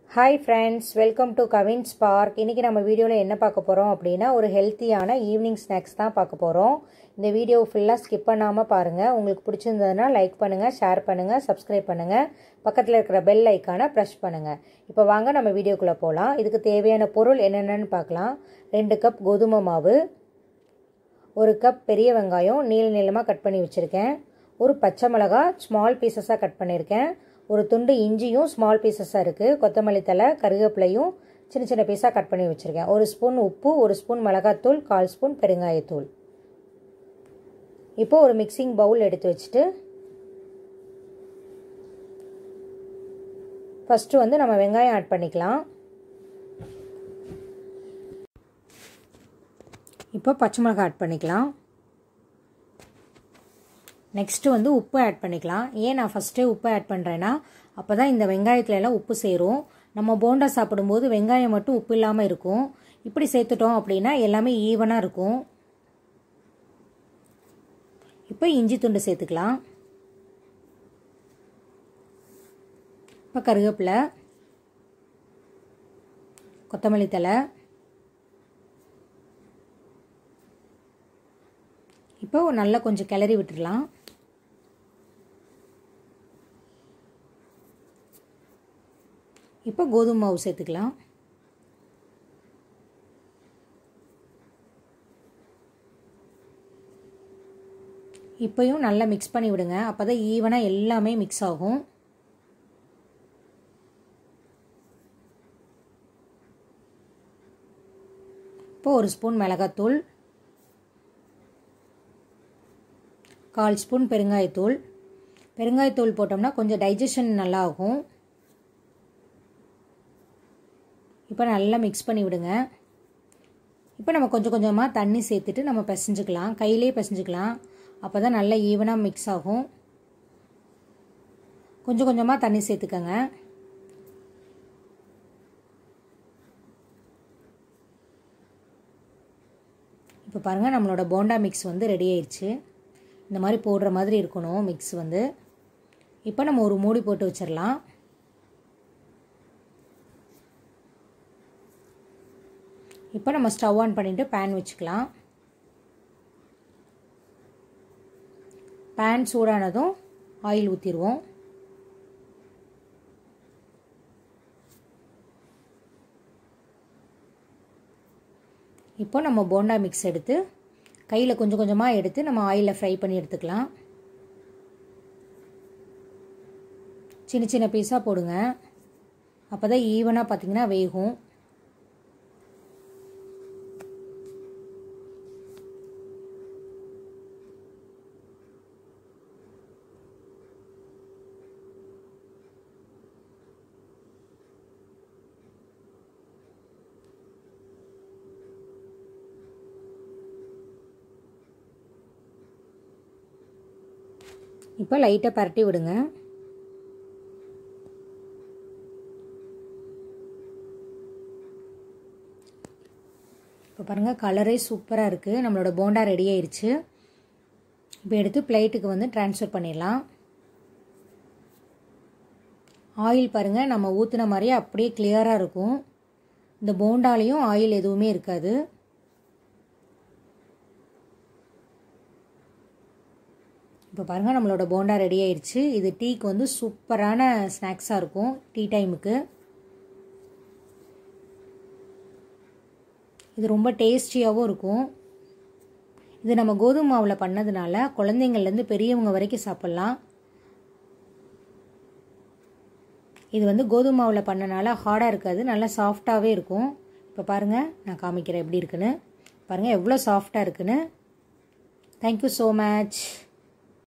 hi friends welcome to Kavin's park இன்றைக்கி நம்ம வீடியோவில் என்ன பார்க்க போகிறோம் அப்படின்னா ஒரு ஹெல்த்தியான ஈவினிங் ஸ்நாக்ஸ் தான் பார்க்க போகிறோம் இந்த வீடியோ ஃபுல்லாக ஸ்கிப் பண்ணாமல் பாருங்கள் உங்களுக்கு பிடிச்சிருந்ததுன்னா லைக் பண்ணுங்கள் ஷேர் பண்ணுங்கள் சப்ஸ்கிரைப் பண்ணுங்கள் பக்கத்தில் இருக்கிற பெல் ஐக்கானை ப்ரெஸ் பண்ணுங்கள் இப்போ வாங்க நம்ம வீடியோக்குள்ளே போகலாம் இதுக்கு தேவையான பொருள் என்னென்னு பார்க்கலாம் ரெண்டு கப் கோதுமை மாவு ஒரு கப் பெரிய வெங்காயம் நீள நீளமாக கட் பண்ணி வச்சுருக்கேன் ஒரு பச்சை மிளகா ஸ்மால் பீசஸாக கட் பண்ணியிருக்கேன் ஒரு துண்டு இஞ்சியும் ஸ்மால் பீசஸாக இருக்குது கொத்தமல்லி தலை கருவேப்பிலையும் சின்ன சின்ன பீஸாக கட் பண்ணி வச்சுருக்கேன் ஒரு ஸ்பூன் உப்பு ஒரு ஸ்பூன் மிளகாத்தூள் கால் ஸ்பூன் பெருங்காயத்தூள் இப்போ ஒரு மிக்சிங் பவுல் எடுத்து வச்சுட்டு ஃபஸ்ட்டு வந்து நம்ம வெங்காயம் ஆட் பண்ணிக்கலாம் இப்போ பச்சை மிளகாய் ஆட் பண்ணிக்கலாம் நெக்ஸ்ட்டு வந்து உப்பு ஆட் பண்ணிக்கலாம் ஏன் நான் ஃபஸ்ட்டே உப்பு ஆட் பண்ணுறேன்னா அப்போ தான் இந்த வெங்காயத்துல எல்லாம் உப்பு சேரும் நம்ம போண்டா சாப்பிடும்போது வெங்காயம் மட்டும் உப்பு இல்லாமல் இருக்கும் இப்படி சேர்த்துட்டோம் அப்படின்னா எல்லாமே ஈவனாக இருக்கும் இப்போ இஞ்சி துண்டு சேர்த்துக்கலாம் இப்போ கருவேப்பிலை கொத்தமல்லி தலை இப்போ நல்லா கொஞ்சம் கிளறி விட்டுடலாம் இப்போ கோதுமை மாவு சேர்த்துக்கலாம் இப்போயும் நல்லா மிக்ஸ் பண்ணி விடுங்க அப்போ தான் ஈவனாக எல்லாமே மிக்ஸ் ஆகும் இப்போ ஒரு ஸ்பூன் மிளகாத்தூள் கால் ஸ்பூன் பெருங்காயத்தூள் பெருங்காயத்தூள் போட்டோம்னா கொஞ்சம் டைஜஷன் நல்லா ஆகும் இப்போ நல்லா மிக்ஸ் பண்ணி விடுங்க இப்போ நம்ம கொஞ்சம் கொஞ்சமாக தண்ணி சேர்த்துட்டு நம்ம பிசைஞ்சுக்கலாம் கையிலே பிசைஞ்சுக்கலாம் அப்போ தான் நல்லா ஈவனாக மிக்ஸ் ஆகும் கொஞ்சம் கொஞ்சமாக தண்ணி சேர்த்துக்கங்க இப்போ பாருங்கள் நம்மளோட போண்டா மிக்ஸ் வந்து ரெடி ஆயிடுச்சு இந்த மாதிரி போடுற மாதிரி இருக்கணும் மிக்ஸ் வந்து இப்போ நம்ம ஒரு மூடி போட்டு வச்சிடலாம் இப்போ நம்ம ஸ்டவ் ஆன் பண்ணிவிட்டு பேன் வச்சுக்கலாம் பேன் சூடானதும் ஆயில் ஊற்றிடுவோம் இப்போ நம்ம போண்டா மிக்ஸ் எடுத்து கையில் கொஞ்சம் கொஞ்சமாக எடுத்து நம்ம ஆயிலில் ஃப்ரை பண்ணி எடுத்துக்கலாம் சின்ன சின்ன பீஸாக போடுங்க அப்போ தான் ஈவனாக பார்த்திங்கன்னா வேகும் இப்போ லைட்டாக பரட்டி விடுங்க இப்போ பாருங்கள் கலரே சூப்பராக இருக்குது நம்மளோட போண்டா ரெடி ஆயிடுச்சு இப்போ எடுத்து பிளேட்டுக்கு வந்து ட்ரான்ஸ்ஃபர் பண்ணிடலாம் ஆயில் பாருங்கள் நம்ம ஊற்றின மாதிரியே அப்படியே கிளியராக இருக்கும் இந்த போண்டாலையும் ஆயில் எதுவுமே இருக்காது இப்போ பாருங்கள் நம்மளோட போண்டா ரெடி ஆயிடுச்சு இது டீக்கு வந்து சூப்பரான ஸ்நாக்ஸாக இருக்கும் டீ டைமுக்கு இது ரொம்ப டேஸ்டியாகவும் இருக்கும் இது நம்ம கோதுமை மாவில் பண்ணதுனால குழந்தைங்கள்லேருந்து பெரியவங்க வரைக்கும் சாப்பிட்லாம் இது வந்து கோதுமை மாவில் பண்ணனால ஹார்டாக இருக்காது நல்லா சாஃப்டாகவே இருக்கும் இப்போ பாருங்கள் நான் காமிக்கிறேன் எப்படி இருக்குன்னு பாருங்கள் எவ்வளோ சாஃப்டாக இருக்குன்னு தேங்க்யூ ஸோ மச்